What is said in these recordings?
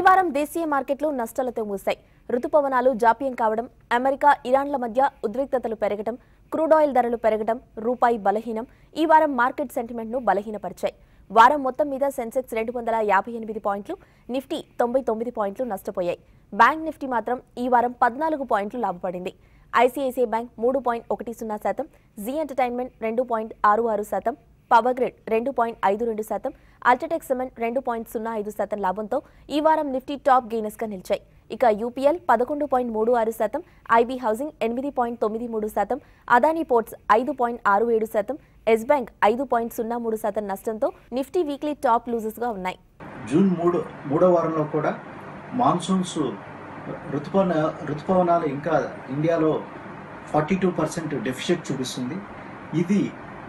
వారం దేశీయ మార్కెట్లు నష్టాలతో మూశాయి రుతుపవనాలు జాప్యం కావడం అమెరికా ఇరాన్ల మధ్య ఉద్రిక్తతలు పెరగడం క్రూడ్ ఆయిల్ ధరలు పెరగడం రూపాయి బలహీనం ఈ వారం మార్కెట్ సెంటిమెంట్ను బలహీనపరిచాయి వారం మొత్తం మీద సెన్సెక్స్ రెండు వందల యాభై ఎనిమిది పాయింట్లు నిఫ్టీ తొంభై తొమ్మిది పాయింట్లు నష్టపోయాయి బ్యాంక్ నిఫ్టీ మాత్రం ఈ వారం పద్నాలుగు పాయింట్లు లాభపడింది ఐసీఐసీఐ బ్యాంక్ మూడు పాయింట్ ఒకటి సున్నా శాతం జీ ఎంటర్టైన్మెంట్ రెండు పాయింట్ ఆరు ఆరు శాతం పవర్ గ్రిడ్ రెండు పాయింట్ ఐదు రెండు శాతం అల్ట్రాటెక్ సిమెంట్ రెండు పాయింట్ సున్నా ఐదు శాతం లాభంతో ఈ వారం నిఫ్టీ టాప్ గెయినర్స్ గా నిలిచాయి ఇక యూపీఎల్ పదకొండు పాయింట్ మూడు ఆరు శాతం ఐబీ హౌసింగ్ ఎనిమిది పాయింట్ తొమ్మిది మూడు శాతం అదానీ పోర్ట్స్ ఐదు పాయింట్ ఆరు ఏడు శాతం ఎస్ బ్యాంక్ ఐదు పాయింట్ సున్నా మూడు శాతం నష్టంతో నిఫ్టీ వీక్లీ టాప్ లూజెస్ గా ఉన్నాయి జూన్ మూడు మూడో వారంలో కూడా మాన్సూన్స్ ఋతుపవన ఋతుపవనాలు ఇంకా ఇండియాలో ఫార్టీ టూ పర్సెంట్ డెఫిషిట్ చూపిస్తుంది ఇది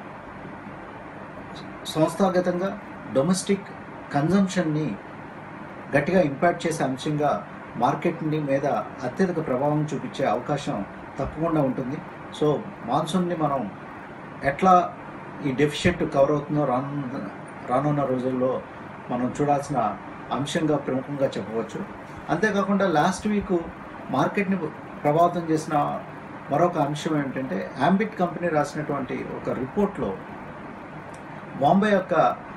సంస్థాగతంగా డొమెస్టిక్ కన్జంప్షన్ని గట్టిగా ఇంపాక్ట్ చేసే అంశంగా మార్కెట్ని మీద అత్యధిక ప్రభావం చూపించే అవకాశం తప్పకుండా ఉంటుంది సో మాన్సూన్ని మనం ఎట్లా ఈ డెఫిషిట్ కవర్ అవుతుందో రానున్న రానున్న రోజుల్లో మనం చూడాల్సిన అంశంగా ప్రముఖంగా చెప్పవచ్చు అంతేకాకుండా లాస్ట్ వీక్ మార్కెట్ని ప్రభావితం చేసిన మరొక అంశం ఏంటంటే ఆంబిట్ కంపెనీ రాసినటువంటి ఒక రిపోర్ట్లో బాంబే యొక్క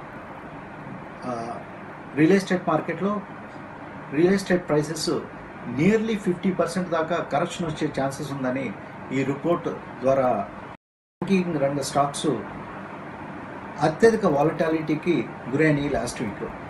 రియల్ ఎస్టేట్ మార్కెట్లో real estate prices nearly fifty percent దాకా కరెక్షన్ వచ్చే ఛాన్సెస్ ఉందని ఈ రిపోర్ట్ ద్వారా బ్యాంకింగ్ రంగ స్టాక్స్ అత్యధిక వాలటాలిటీకి గురైనాయి లాస్ట్ వీక్లో